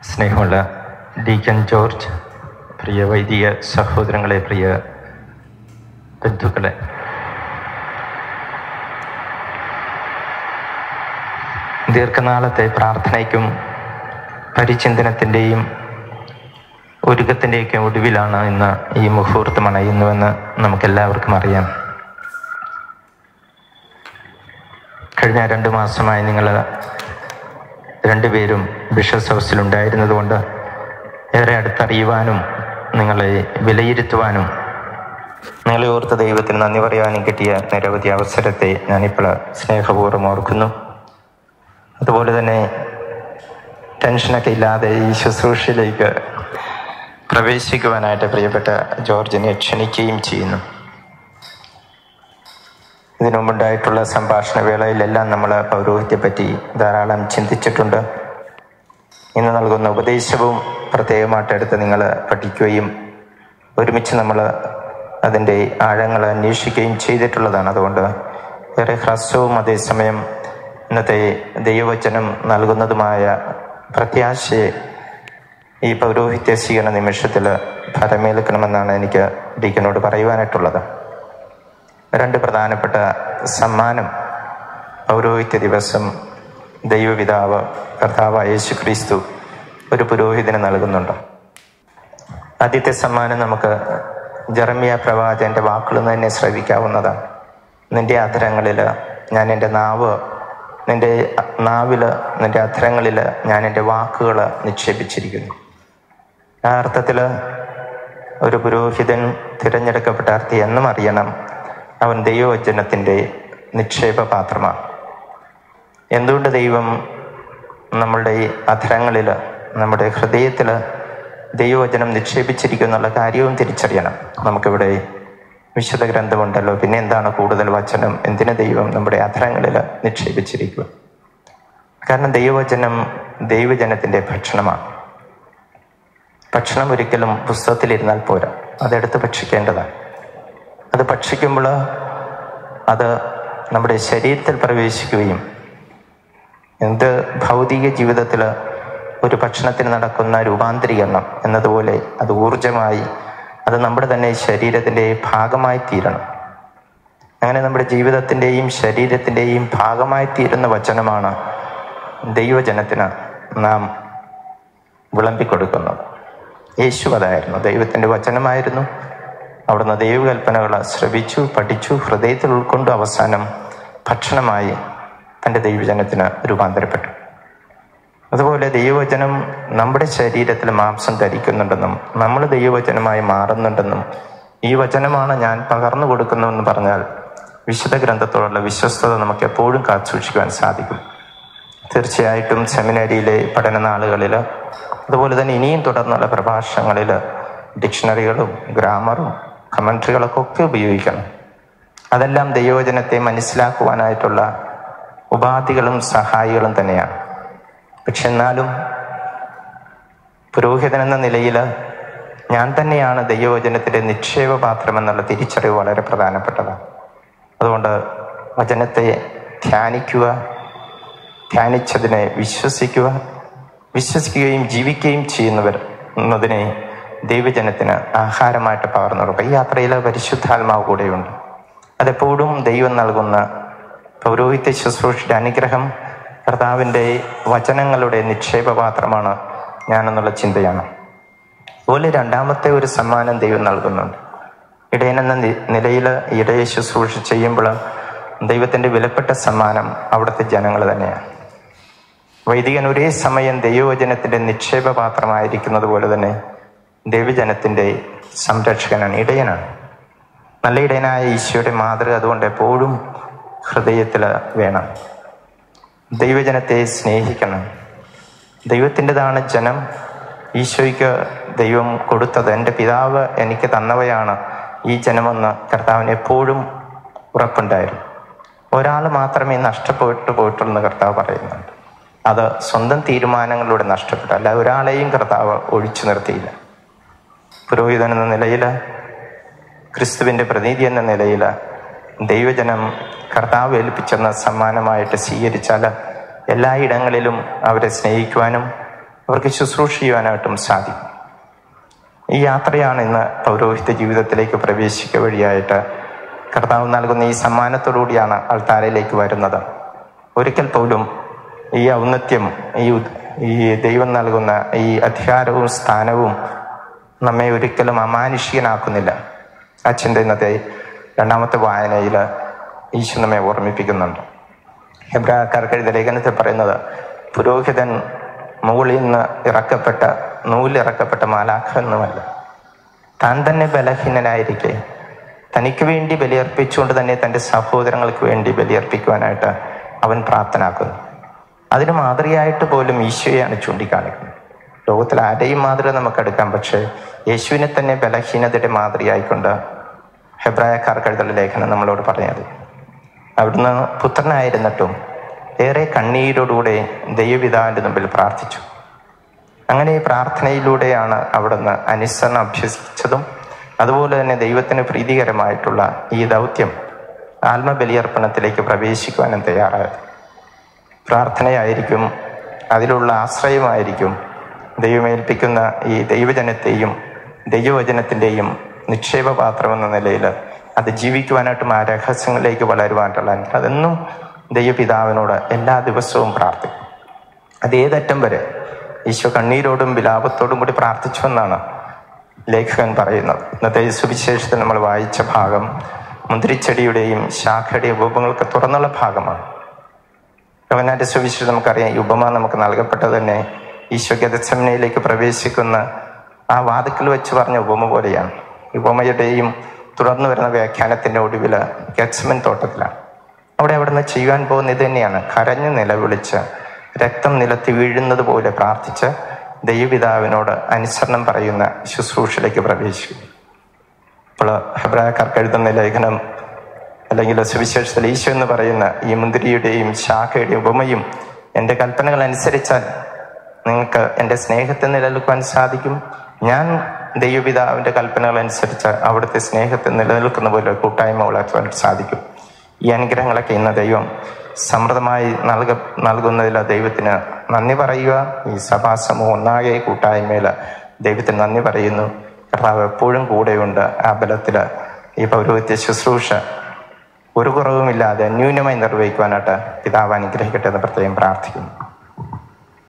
സ്നേഹമുള്ള deacon George പ്രിയ വൈദിക സഹോദരങ്ങളെ പ്രിയ ബന്ധുക്കളെ ദീർഘനാളത്തെ പ്രാർത്ഥനയ്ക്കും പരിചിന്തനത്തിൻ്റെയും ഒരുക്കത്തിൻ്റെയൊക്കെ ഒടുവിലാണ് ഇന്ന് ഈ മുഹൂർത്തം അണയുന്നുവെന്ന് നമുക്കെല്ലാവർക്കും അറിയാം കഴിഞ്ഞ രണ്ട് മാസമായി നിങ്ങൾ രണ്ടുപേരും ബിഷസ് ഹൗസിലുണ്ടായിരുന്നതുകൊണ്ട് ഏറെ അടുത്തറിയുവാനും നിങ്ങളെ വിലയിരുത്തുവാനും നിങ്ങളെ ഓർത്ത ദൈവത്തിന് നന്ദി പറയാനും കിട്ടിയ നിരവധി അവസരത്തെ ഞാനിപ്പോൾ സ്നേഹപൂർവ്വം ഓർക്കുന്നു അതുപോലെ തന്നെ ടെൻഷനൊക്കെ ഇല്ലാതെ ഈ ശുശ്രൂഷയിലേക്ക് പ്രവേശിക്കുവാനായിട്ട് പ്രിയപ്പെട്ട ജോർജിനെ ക്ഷണിക്കുകയും ചെയ്യുന്നു ഇതിനു മുമ്പുണ്ടായിട്ടുള്ള സംഭാഷണ വേളയിലെല്ലാം നമ്മൾ പൗരോഹിത്യത്തെ പറ്റി ധാരാളം ചിന്തിച്ചിട്ടുണ്ട് ഇന്ന് നൽകുന്ന ഉപദേശവും പ്രത്യേകമായിട്ട് എടുത്ത് നിങ്ങൾ പഠിക്കുകയും ഒരുമിച്ച് നമ്മൾ അതിൻ്റെ ആഴങ്ങൾ അന്വേഷിക്കുകയും ചെയ്തിട്ടുള്ളതാണ് അതുകൊണ്ട് ഏറെ ഹ്രസ്വവും അതേസമയം ഇന്നത്തെ ദൈവവചനം നൽകുന്നതുമായ പ്രത്യാശയെ ഈ പൗരോഹിത്യ സ്വീകരണ നിമിഷത്തിൽ ഫലമേൽക്കണമെന്നാണ് എനിക്ക് ഡീക്കനോട് പറയുവാനായിട്ടുള്ളത് രണ്ട് പ്രധാനപ്പെട്ട സമ്മാനം പൗരോഹിത്യ ദിവസം ദൈവപിതാവ് കർത്താവ് യേശു ക്രിസ്തു ഒരു പുരോഹിതന് നൽകുന്നുണ്ട് ആദ്യത്തെ സമ്മാനം നമുക്ക് ജെറമിയ പ്രവാചകന്റെ വാക്കുകൾ തന്നെ ശ്രവിക്കാവുന്നതാണ് നിന്റെ അധരങ്ങളിൽ ഞാൻ എൻ്റെ നാവ് നിന്റെ നാവിൽ നിന്റെ അധരങ്ങളിൽ ഞാൻ എൻ്റെ വാക്കുകൾ നിക്ഷേപിച്ചിരിക്കുന്നു ആ അർത്ഥത്തിൽ ഒരു പുരോഹിതൻ തിരഞ്ഞെടുക്കപ്പെട്ട അർത്ഥി എന്നും അറിയണം അവൻ ദൈവവചനത്തിൻ്റെ നിക്ഷേപ പാത്രമാണ് എന്തുകൊണ്ട് ദൈവം നമ്മളുടെ ഈ അധരങ്ങളിൽ നമ്മുടെ ഹൃദയത്തിൽ ദൈവവചനം നിക്ഷേപിച്ചിരിക്കുന്നുള്ള കാര്യവും തിരിച്ചറിയണം നമുക്കിവിടെ വിശുദ്ധ ഗ്രന്ഥമുണ്ടല്ലോ പിന്നെ എന്താണ് കൂടുതൽ വചനം എന്തിന് ദൈവം നമ്മുടെ അധരങ്ങളിൽ നിക്ഷേപിച്ചിരിക്കുക കാരണം ദൈവവചനം ദൈവജനത്തിൻ്റെ ഭക്ഷണമാണ് ഭക്ഷണം ഒരിക്കലും പുസ്തകത്തിലിരുന്നാൽ പോരാ അതെടുത്ത് ഭക്ഷിക്കേണ്ടതാണ് അത് ഭക്ഷിക്കുമ്പോൾ അത് നമ്മുടെ ശരീരത്തിൽ പ്രവേശിക്കുകയും എന്ത് ഭൗതിക ജീവിതത്തിൽ ഒരു ഭക്ഷണത്തിന് നടക്കുന്ന രൂപാന്തരീകരണം എന്നതുപോലെ അത് ഊർജമായി അത് നമ്മുടെ തന്നെ ശരീരത്തിൻ്റെ ഭാഗമായി തീരണം അങ്ങനെ നമ്മുടെ ജീവിതത്തിൻ്റെയും ശരീരത്തിൻ്റെയും ഭാഗമായി തീരുന്ന വചനമാണ് ദൈവജനത്തിന് നാം വിളമ്പിക്കൊടുക്കുന്നത് യേശു അതായിരുന്നു ദൈവത്തിൻ്റെ വചനമായിരുന്നു അവിടുന്ന് ദൈവകൽപ്പനകൾ ശ്രവിച്ചു പഠിച്ചു ഹൃദയത്തിൽ ഉൾക്കൊണ്ടു അവസാനം ഭക്ഷണമായി തൻ്റെ ദൈവജനത്തിന് രൂപാന്തരപ്പെട്ടു അതുപോലെ ദൈവവചനം നമ്മുടെ ശരീരത്തിൽ മാംസം ധരിക്കുന്നുണ്ടെന്നും നമ്മൾ ദൈവവചനമായി മാറുന്നുണ്ടെന്നും ഈ വചനമാണ് ഞാൻ പകർന്നു കൊടുക്കുന്നതെന്ന് പറഞ്ഞാൽ വിശുദ്ധ ഗ്രന്ഥത്തോടുള്ള വിശ്വസ്തത നമുക്ക് എപ്പോഴും കാത്തുസൂക്ഷിക്കുവാൻ സാധിക്കും തീർച്ചയായിട്ടും സെമിനാരിയിലെ പഠന നാളുകളിൽ അതുപോലെ തന്നെ ഇനിയും തുടർന്നുള്ള പ്രഭാഷണങ്ങളിൽ ഡിക്ഷണറികളും ഗ്രാമറും കമൻട്രികളൊക്കെ ഒക്കെ ഉപയോഗിക്കണം അതെല്ലാം ദൈവവചനത്തെ മനസ്സിലാക്കുവാനായിട്ടുള്ള ഉപാധികളും സഹായികളും തന്നെയാണ് പക്ഷെ എന്നാലും പുരോഹിതൻ എന്ന നിലയിൽ ഞാൻ തന്നെയാണ് ദൈവവചനത്തിൻ്റെ നിക്ഷേപ പാത്രം എന്നുള്ള തിരിച്ചറിവ് വളരെ പ്രധാനപ്പെട്ടതാണ് അതുകൊണ്ട് വചനത്തെ ധ്യാനിക്കുക ധ്യാനിച്ചതിനെ വിശ്വസിക്കുക വിശ്വസിക്കുകയും ജീവിക്കുകയും ചെയ്യുന്നവർ എന്നതിനെ ദൈവജനത്തിന് ആഹാരമായിട്ട് പകർന്നു കൊടുക്കുക ഈ യാത്രയിൽ പരിശുദ്ധാത്മാവ് കൂടെയുണ്ട് അതെപ്പോഴും ദൈവം നൽകുന്ന പൗരോഹിത്യ ശുശ്രൂഷയുടെ അനുഗ്രഹം കർത്താവിൻ്റെ വചനങ്ങളുടെ നിക്ഷേപപാത്രമാണ് ഞാനെന്നുള്ള ചിന്തയാണ് അതുപോലെ രണ്ടാമത്തെ ഒരു സമ്മാനം ദൈവം നൽകുന്നുണ്ട് ഇടയനെന്ന നിലയിൽ ഇടയെ ശുശ്രൂഷ ചെയ്യുമ്പോൾ ദൈവത്തിൻ്റെ വിലപ്പെട്ട സമ്മാനം അവിടുത്തെ ജനങ്ങൾ തന്നെയാണ് വൈദികൻ ഒരേ സമയം ദൈവവചനത്തിൻ്റെ നിക്ഷേപ പാത്രമായിരിക്കുന്നത് പോലെ തന്നെ ദൈവജനത്തിൻ്റെ സംരക്ഷകനാണ് ഇടയനാണ് നല്ല ഇടയനായ ഈശോയുടെ മാതൃക അതുകൊണ്ട് എപ്പോഴും ഹൃദയത്തിൽ വേണം ദൈവജനത്തെ സ്നേഹിക്കണം ദൈവത്തിൻ്റെതാണ് ജനം ഈശോയ്ക്ക് ദൈവം കൊടുത്തത് എൻ്റെ പിതാവ് എനിക്ക് തന്നവയാണ് ഈ ജനമെന്ന് കർത്താവിന് എപ്പോഴും ഉറപ്പുണ്ടായിരുന്നു ഒരാൾ മാത്രമേ നഷ്ടപ്പെട്ടു പോയിട്ടുള്ളൂ എന്ന് കർത്താവ് പറയുന്നുണ്ട് അത് സ്വന്തം തീരുമാനങ്ങളിലൂടെ നഷ്ടപ്പെട്ടു അല്ല ഒരാളെയും കർത്താവ് ഒഴിച്ചു നിർത്തിയില്ല പുരോഹിതൻ എന്ന നിലയിൽ ക്രിസ്തുവിൻ്റെ പ്രതീതി എന്ന നിലയിൽ ദൈവജനം കർത്താവ് ഏൽപ്പിച്ചെന്ന സമ്മാനമായിട്ട് സ്വീകരിച്ചാൽ എല്ലായിടങ്ങളിലും അവരെ സ്നേഹിക്കുവാനും അവർക്ക് ശുശ്രൂഷ ചെയ്യുവാനായിട്ടും സാധിക്കും ഈ യാത്രയാണ് ഇന്ന് പൗരോഹിത്യ ജീവിതത്തിലേക്ക് പ്രവേശിക്കുക വഴിയായിട്ട് കർത്താവ് നൽകുന്ന ഈ സമ്മാനത്തോടുകൂടിയാണ് അൾത്താരയിലേക്ക് വരുന്നത് ഒരിക്കൽ പോലും ഈ ഔന്നത്യം ഈ ഉദ്- ഈ ദൈവം നൽകുന്ന ഈ അധികാരവും സ്ഥാനവും നമ്മെ ഒരിക്കലും അമാനുഷികനാക്കുന്നില്ല അച്ഛൻ്റെ ഇന്നത്തെ രണ്ടാമത്തെ വായനയിൽ ഈശോ നമ്മെ ഓർമ്മിപ്പിക്കുന്നുണ്ട് ഹെബ്രാക്കാർക്ക് എഴുതിയ ലേഖനത്തിൽ പറയുന്നത് പുരോഹിതൻ മുകളിൽ നിന്ന് ഇറക്കപ്പെട്ട നൂലിറക്കപ്പെട്ട മാലാഖ എന്നുമല്ല താൻ തന്നെ ബലഹീനനായിരിക്കെ തനിക്ക് വേണ്ടി ബലിയർപ്പിച്ചുകൊണ്ട് തന്നെ തൻ്റെ സഹോദരങ്ങൾക്ക് വേണ്ടി ബലിയർപ്പിക്കുവാനായിട്ട് അവൻ പ്രാപ്തനാക്കുന്നു അതിന് മാതൃകയായിട്ട് പോലും ഈശോയാണ് ചൂണ്ടിക്കാണിക്കുന്നത് ലോകത്തിൽ ആരെയും മാതൃക നമുക്ക് എടുക്കാം പക്ഷേ യേശുവിനെ തന്നെ ബലഹീനതയുടെ മാതൃകയായിക്കൊണ്ട് ഹെബ്രായക്കാർക്ക് എഴുതുള്ള ലേഖനം നമ്മളോട് പറഞ്ഞത് അവിടുന്ന് പുത്രനായിരുന്നിട്ടും ഏറെ കണ്ണീരോടുകൂടെ ദൈവപിതാവിൻ്റെ മുമ്പിൽ പ്രാർത്ഥിച്ചു അങ്ങനെ ഈ പ്രാർത്ഥനയിലൂടെയാണ് അവിടുന്ന് അനുസരണം അഭ്യസിച്ചതും അതുപോലെ തന്നെ ദൈവത്തിന് പ്രീതികരമായിട്ടുള്ള ഈ ദൗത്യം ആത്മബലിയർപ്പണത്തിലേക്ക് പ്രവേശിക്കുവാനും തയ്യാറായത് പ്രാർത്ഥനയായിരിക്കും അതിലുള്ള ആശ്രയമായിരിക്കും ദൈവമേൽപ്പിക്കുന്ന ഈ ദൈവജനത്തെയും ദൈവവചനത്തിൻ്റെയും നിക്ഷേപപാത്രം എന്ന നിലയിൽ അത് ജീവിക്കുവാനായിട്ടും ആ രഹസ്യങ്ങളിലേക്ക് വളരുവാനായിട്ടുള്ള അനുഗ്രഹം. അതെന്നും ദൈവപിതാവിനോട് എല്ലാ ദിവസവും പ്രാർത്ഥിക്കും അത് ഏതറ്റം വരെ ഈശോ കണ്ണീരോടും വിലാപത്തോടും കൂടി പ്രാർത്ഥിച്ചു എന്നാണ് ലേഖകൻ പറയുന്നത് ഇന്നത്തെ ഈ സുവിശേഷത്തിൽ നമ്മൾ വായിച്ച ഭാഗം മുന്തിരിച്ചെടിയുടെയും ശാഖയുടെയും ഉപമകൾക്ക് തുറന്നുള്ള ഭാഗമാണ് യോഹന്നാന്റെ സുവിശേഷം നമുക്കറിയാം ഈ ഉപമ നമുക്ക് നൽകപ്പെട്ടത് തന്നെ ഈശോ ഗതസമനയിലേക്ക് പ്രവേശിക്കുന്ന ആ വാതിക്കൽ വെച്ച് പറഞ്ഞ ഉപമ പോലെയാണ് ഈ ഉപമയുടെയും തുടർന്ന് വരുന്ന വ്യാഖ്യാനത്തിന്റെ ഒടുവിൽ ഗത്സമൻ തോട്ടത്തിലാണ് അവിടെ അവിടുന്ന് ചെയ്യുവാൻ പോകുന്ന ഇത് തന്നെയാണ് കരഞ്ഞു നിലവിളിച്ച് രക്തം നിലത്തി വീഴുന്നത് പോലെ പ്രാർത്ഥിച്ച് ദൈവപിതാവിനോട് അനുസരണം പറയുന്ന ശുശ്രൂഷയിലേക്ക് പ്രവേശിക്കും ഇപ്പോൾ ഹെബ്രായക്കാർക്ക് എഴുതുന്ന ലേഖനം അല്ലെങ്കിൽ സുവിശേഷത്തിൽ ഈശോ എന്ന് പറയുന്ന ഈ മുന്തിരിയുടെയും ശാഖയുടെയും ഉപമയും എൻ്റെ കൽപ്പനകൾ അനുസരിച്ചാൽ നിങ്ങൾക്ക് എൻ്റെ സ്നേഹത്തെ നിലനിൽക്കുവാൻ സാധിക്കും ഞാൻ ദൈവപിതാവിൻ്റെ കൽപ്പനകൾ അനുസരിച്ച് അവിടുത്തെ സ്നേഹത്തെ നിലനിൽക്കുന്ന പോലെ കൂട്ടായ്മ വളർത്തുവാൻ സാധിക്കും ഈ അനുഗ്രഹങ്ങളൊക്കെ ഇന്ന് ദൈവം സമൃദ്ധമായി നൽക നൽകുന്നതിൽ ദൈവത്തിന് നന്ദി പറയുക ഈ സഭാസമൂഹം ഒന്നാകെ കൂട്ടായ്മയിൽ ദൈവത്തിന് നന്ദി പറയുന്നു കർത്താവ് എപ്പോഴും കൂടെയുണ്ട് ആ ബലത്തിൽ ഈ പൗരോഹിത്യ ശുശ്രൂഷ ഒരു കുറവുമില്ലാതെ ന്യൂനമായി നിർവഹിക്കുവാനായിട്ട് പിതാവ് അനുഗ്രഹിക്കട്ടെ എന്ന് പ്രത്യേകം പ്രാർത്ഥിക്കുന്നു